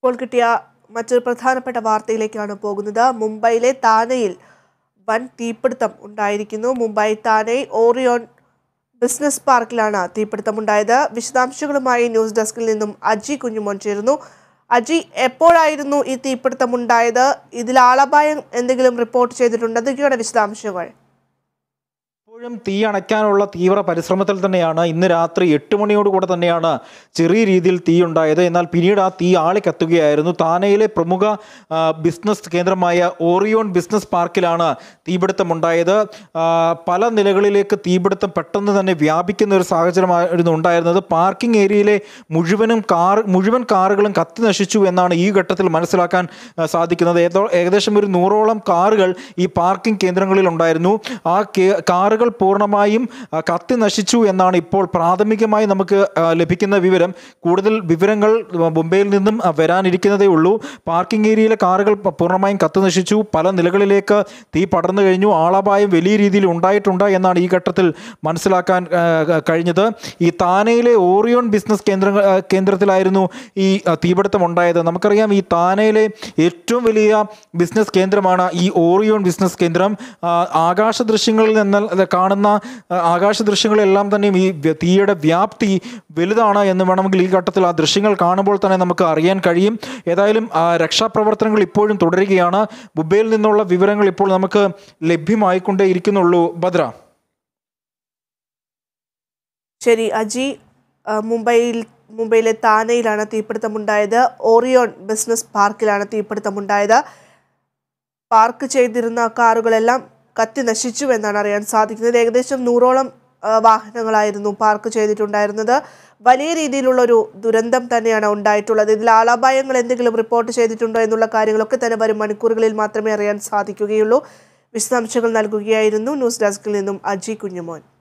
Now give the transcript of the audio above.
ഇപ്പോൾ കിട്ടിയ മറ്റൊരു പ്രധാനപ്പെട്ട വാർത്തയിലേക്കാണ് പോകുന്നത് മുംബൈയിലെ താനെയിൽ വൻ തീപിടുത്തം ഉണ്ടായിരിക്കുന്നു മുംബൈ താനെ ഓറിയോൺ ബിസിനസ് പാർക്കിലാണ് തീപിടുത്തം ഉണ്ടായത് വിശദാംശങ്ങളുമായി ന്യൂസ് ഡെസ്കിൽ നിന്നും അജി കുഞ്ഞുമോൻ ചേരുന്നു അജി എപ്പോഴായിരുന്നു ഈ തീപിടുത്തം ഉണ്ടായത് ഇതിൽ ആളപായം എന്തെങ്കിലും റിപ്പോർട്ട് ചെയ്തിട്ടുണ്ട് എന്തൊക്കെയാണ് വിശദാംശങ്ങൾ ഇപ്പോഴും തീ അണയ്ക്കാനുള്ള തീവ്ര പരിശ്രമത്തിൽ തന്നെയാണ് ഇന്ന് രാത്രി എട്ട് മണിയോടുകൂടെ തന്നെയാണ് ചെറിയ രീതിയിൽ തീ ഉണ്ടായത് എന്നാൽ പിന്നീട് ആ തീ ആളിക്കത്തുകയായിരുന്നു താനയിലെ പ്രമുഖ ആ, ബിസിനസ് കേന്ദ്രമായ ഓറിയോൺ ബിസിനസ് പാർക്കിലാണ് തീപിടുത്തം ഉണ്ടായത് ആ, പല നിലകളിലേക്ക് തീപിടുത്തം പെട്ടെന്ന് തന്നെ വ്യാപിക്കുന്ന ഒരു സാഹചര്യമായിരുന്നു ഉണ്ടായിരുന്നത് പാർക്കിംഗ് ഏരിയയിലെ മുഴുവനും കാർ മുഴുവൻ കാറുകളും കത്തി നശിച്ചു എന്നാണ് ഈ ഘട്ടത്തിൽ മനസ്സിലാക്കാൻ ആ, സാധിക്കുന്നത് ഏതോ ഏകദേശം ഒരു നൂറോളം കാറുകൾ ഈ പാർക്കിംഗ് കേന്ദ്രങ്ങളിൽ ഉണ്ടായിരുന്നു ആ കേ- കാറുകൾ പൂർണ്ണമായും ആ, കത്തി നശിച്ചു എന്നാണ് ഇപ്പോൾ പ്രാഥമികമായി നമുക്ക് ആ, ലഭിക്കുന്ന വിവരം കൂടുതൽ വിവരങ്ങൾ ആ, മുംബൈയിൽ നിന്നും ആ, വരാനിരിക്കുന്നതേ ഉള്ളൂ പാർക്കിംഗ് ഏരിയയിലെ കാറുകൾ പ- പൂർണ്ണമായും കത്തി നശിച്ചു പല നിലകളിലേക്ക് തീ പടർന്നു കഴിഞ്ഞു ആളപായം വലിയ രീതിയിൽ ഉണ്ടായിട്ടുണ്ട് എന്നാണ് ഈ ഘട്ടത്തിൽ മനസ്സിലാക്കാൻ ആ, കഴിഞ്ഞത് ഈ താനയിലെ ഓറിയോൺ ബിസിനസ് കേന്ദ്രങ്ങൾ ആ, കേന്ദ്രത്തിലായിരുന്നു ഈ ആ, തീപിടുത്തം ഉണ്ടായത് നമുക്കറിയാം ഈ താനയിലെ ഏറ്റവും വലിയ ബിസിനസ് കേന്ദ്രമാണ് ഈ ഓറിയോൺ ബിസിനസ് കേന്ദ്രം ആ, ആകാശ ദൃശ്യങ്ങളിൽ നിന്ന് അത് കാണുന്ന ആ, ആകാശ ദൃശ്യങ്ങളെല്ലാം തന്നെ ഈ വ്യ- തീയുടെ വ്യാപ്തി വലുതാണ് എന്ന് വേണമെങ്കിൽ ഈ ഘട്ടത്തിൽ ആ ദൃശ്യങ്ങൾ കാണുമ്പോൾ തന്നെ നമുക്ക് അറിയാൻ കഴിയും ഏതായാലും ആ, രക്ഷാപ്രവർത്തനങ്ങൾ ഇപ്പോഴും തുടരുകയാണ് മുംബൈയിൽ നിന്നുള്ള വിവരങ്ങൾ ഇപ്പോൾ നമുക്ക് ലഭ്യമായിക്കൊണ്ടേ ഇരിക്കുന്നുള്ളൂ ഭദ്ര ശരി അജി ആ, മുംബൈയിൽ മുംബൈയിലെ താനയിലാണ് തീപിടുത്തമുണ്ടായത് ഓറിയോൺ ബിസിനസ് പാർക്കിലാണ് തീപിടുത്തമുണ്ടായത് പാർക്ക് ചെയ്തിരുന്ന കാറുകളെല്ലാം കത്തി നശിച്ചു എന്നാണ് അറിയാൻ സാധിക്കുന്നത് ഏകദേശം നൂറോളം ആ, വാഹനങ്ങളായിരുന്നു പാർക്ക് ചെയ്തിട്ടുണ്ടായിരുന്നത് വലിയ രീതിയിലുള്ള ഒരു ദുരന്തം തന്നെയാണ് ഉണ്ടായിട്ടുള്ളത് ഇതിൽ ആളപായങ്ങൾ എന്തെങ്കിലും റിപ്പോർട്ട് ചെയ്തിട്ടുണ്ടോ എന്നുള്ള കാര്യങ്ങളൊക്കെ തന്നെ വരും മണിക്കൂറുകളിൽ മാത്രമേ അറിയാൻ സാധിക്കുകയുള്ളൂ വിശദാംശങ്ങൾ നൽകുകയായിരുന്നു ന്യൂസ് ഡെസ്കിൽ നിന്നും അജി കുഞ്ഞുമോൻ